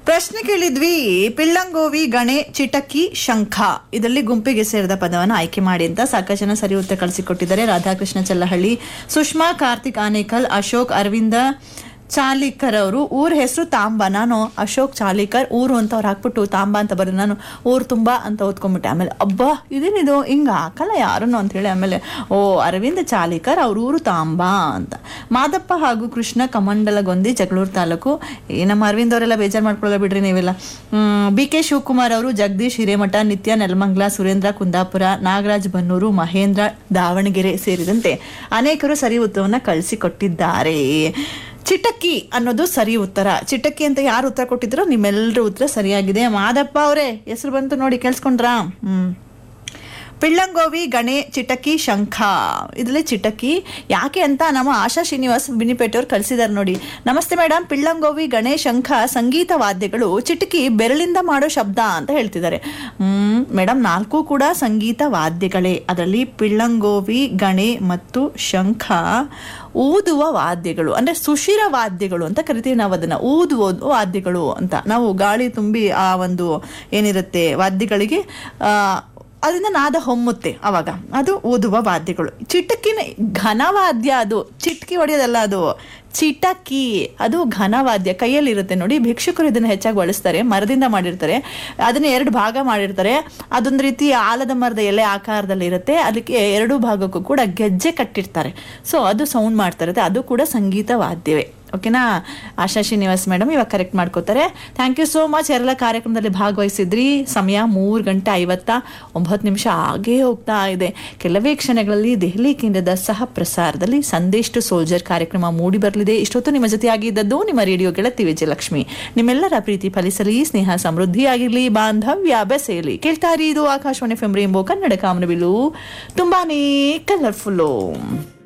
ಪ್ರಶ್ನೆ ಕೇಳಿದ್ವಿ ಪಿಳ್ಳಂಗೋವಿ ಗಣೆ ಚಿಟಕಿ ಶಂಖ ಇದರಲ್ಲಿ ಗುಂಪಿಗೆ ಸೇರಿದ ಪದವನ್ನು ಆಯ್ಕೆ ಮಾಡಿ ಅಂತ ಸಾಕಷ್ಟು ಜನ ಸರಿ ಉತ್ತರ ಕಳಿಸಿಕೊಟ್ಟಿದ್ದಾರೆ ರಾಧಾಕೃಷ್ಣ ಚಲ್ಲಹಳ್ಳಿ ಸುಷ್ಮಾ ಕಾರ್ತಿಕ್ ಆನೇಕಲ್ ಅಶೋಕ್ ಅರವಿಂದ ಚಾಲಿಕರ್ ಅವರು ಊರ ಹೆಸರು ತಾಂಬ ನಾನು ಅಶೋಕ್ ಚಾಲಿಕರ್ ಊರು ಅಂತ ಅವ್ರು ಹಾಕ್ಬಿಟ್ಟು ತಾಂಬ ಅಂತ ಬರೋದು ನಾನು ಊರು ತುಂಬ ಅಂತ ಓದ್ಕೊಂಡ್ಬಿಟ್ಟೆ ಆಮೇಲೆ ಅಬ್ಬಾ ಇದೇನಿದು ಹಿಂಗೆ ಹಾಕಲ್ಲ ಯಾರನ್ನು ಅಂತ ಹೇಳಿ ಆಮೇಲೆ ಓ ಅರವಿಂದ ಚಾಲಿಕರ್ ಅವ್ರ ಊರು ತಾಂಬ ಅಂತ ಮಾದಪ್ಪ ಹಾಗೂ ಕೃಷ್ಣ ಕಮಂಡಲಗೊಂದಿ ಜಗಳೂರು ತಾಲೂಕು ಈ ನಮ್ಮ ಅರವಿಂದ್ ಅವರೆಲ್ಲ ಬೇಜಾರು ಮಾಡ್ಕೊಳ್ಳೋ ಬಿಡ್ರಿ ನೀವೆಲ್ಲ ಬಿ ಕೆ ಶಿವಕುಮಾರ್ ಅವರು ಜಗದೀಶ್ ಹಿರೇಮಠ ನಿತ್ಯ ನೆಲಮಂಗ್ಲ ಸುರೇಂದ್ರ ಕುಂದಾಪುರ ನಾಗರಾಜ್ ಬನ್ನೂರು ಮಹೇಂದ್ರ ದಾವಣಗೆರೆ ಸೇರಿದಂತೆ ಅನೇಕರು ಸರಿ ಉತ್ತರವನ್ನು ಕಳಿಸಿಕೊಟ್ಟಿದ್ದಾರೆ ಚಿಟಕಿ ಅನ್ನೋದು ಸರಿ ಉತ್ತರ ಚಿಟಕಿ ಅಂತ ಯಾರು ಉತ್ತರ ಕೊಟ್ಟಿದ್ರೋ ನಿಮ್ಮೆಲ್ಲರ ಉತ್ತರ ಸರಿಯಾಗಿದೆ ಮಾದಪ್ಪ ಅವರೇ ಹೆಸರು ಬಂತು ನೋಡಿ ಕೇಳಿಸ್ಕೊಂಡ್ರಾ ಹ್ಮ್ ಪಿಳ್ಳಂಗೋವಿ ಗಣೆ ಚಿಟಕಿ ಶಂಖ ಇದರಲ್ಲಿ ಚಿಟಕಿ ಯಾಕೆ ಅಂತ ನಮ್ಮ ಆಶಾ ಶ್ರೀನಿವಾಸ್ ಬಿನಿಪೇಟೆಯವ್ರು ಕಳಿಸಿದಾರೆ ನೋಡಿ ನಮಸ್ತೆ ಮೇಡಮ್ ಪಿಳ್ಳಂಗೋವಿ ಗಣೆ ಶಂಖ ಸಂಗೀತ ವಾದ್ಯಗಳು ಚಿಟಕಿ ಬೆರಳಿಂದ ಮಾಡೋ ಶಬ್ದ ಅಂತ ಹೇಳ್ತಿದ್ದಾರೆ ಹ್ಮ್ ಮೇಡಮ್ ನಾಲ್ಕು ಕೂಡ ಸಂಗೀತ ವಾದ್ಯಗಳೇ ಅದರಲ್ಲಿ ಪಿಳ್ಳಂಗೋವಿ ಗಣೆ ಮತ್ತು ಶಂಖ ಊದುವ ವಾದ್ಯಗಳು ಅಂದ್ರೆ ಸುಶಿರ ವಾದ್ಯಗಳು ಅಂತ ಕರಿತೀವಿ ನಾವು ಅದನ್ನ ಊದುವ ವಾದ್ಯಗಳು ಅಂತ ನಾವು ಗಾಳಿ ತುಂಬಿ ಆ ಒಂದು ಏನಿರುತ್ತೆ ವಾದ್ಯಗಳಿಗೆ ಆ ಅದರಿಂದ ನಾದ ಹೊಮ್ಮುತ್ತೆ ಅವಾಗ ಅದು ಊದುವ ವಾದ್ಯಗಳು ಚಿಟಕಿನ ಘನವಾದ್ಯ ಅದು ಚಿಟ್ಕಿ ಹೊಡೆಯೋದಲ್ಲ ಅದು ಚಿಟಕಿ ಅದು ಘನವಾದ್ಯ ಕೈಯಲ್ಲಿರುತ್ತೆ ನೋಡಿ ಭಿಕ್ಷುಕರು ಇದನ್ನು ಹೆಚ್ಚಾಗಿ ಬಳಸ್ತಾರೆ ಮರದಿಂದ ಮಾಡಿರ್ತಾರೆ ಅದನ್ನ ಎರಡು ಭಾಗ ಮಾಡಿರ್ತಾರೆ ಅದೊಂದು ರೀತಿ ಆಲದ ಮರದ ಎಲೆ ಆಕಾರದಲ್ಲಿ ಇರುತ್ತೆ ಅದಕ್ಕೆ ಎರಡು ಭಾಗಕ್ಕೂ ಕೂಡ ಗೆಜ್ಜೆ ಕಟ್ಟಿರ್ತಾರೆ ಸೊ ಅದು ಸೌಂಡ್ ಮಾಡ್ತಾ ಇರುತ್ತೆ ಅದು ಕೂಡ ಸಂಗೀತ ವಾದ್ಯವೇ ಓಕೆನಾ ಆಶಾ ಶ್ರೀನಿವಾಸ್ ಮೇಡಮ್ ಇವಾಗ ಕರೆಕ್ಟ್ ಮಾಡ್ಕೋತಾರೆ ಥ್ಯಾಂಕ್ ಯು ಸೋ ಮಚ್ ಯಾರೆಲ್ಲ ಕಾರ್ಯಕ್ರಮದಲ್ಲಿ ಭಾಗವಹಿಸಿದ್ರಿ ಸಮಯ ಮೂರು ಗಂಟೆ ಐವತ್ತ ಒಂಬತ್ತು ನಿಮಿಷ ಆಗೇ ಹೋಗ್ತಾ ಇದೆ ಕೆಲವೇ ಕ್ಷಣಗಳಲ್ಲಿ ದೆಹಲಿ ಕೇಂದ್ರದ ಸಹ ಪ್ರಸಾರದಲ್ಲಿ ಸಂದೇಶ್ ಟು ಸೋಲ್ಜರ್ ಕಾರ್ಯಕ್ರಮ ಮೂಡಿ ಬರಲಿದೆ ಇಷ್ಟೊತ್ತು ನಿಮ್ಮ ಜೊತೆಯಾಗಿದ್ದದ್ದು ನಿಮ್ಮ ರೇಡಿಯೋ ಗೆಳತಿ ವಿಜಯಲಕ್ಷ್ಮಿ ನಿಮ್ಮೆಲ್ಲರ ಪ್ರೀತಿ ಫಲಿಸಲಿ ಸ್ನೇಹ ಸಮೃದ್ಧಿಯಾಗಿರಲಿ ಬಾಂಧವ್ಯ ಬೆಸೆಯಲಿ ಕೇಳ್ತಾ ಇರಿ ಇದು ಆಕಾಶವಾಣಿ ಫೆಮ್ ರೇಂಬೋ ಕನ್ನಡ ಕಾಮನಬಿಲ್ಲು ತುಂಬಾನೇ ಕಲರ್ಫುಲ್ಲು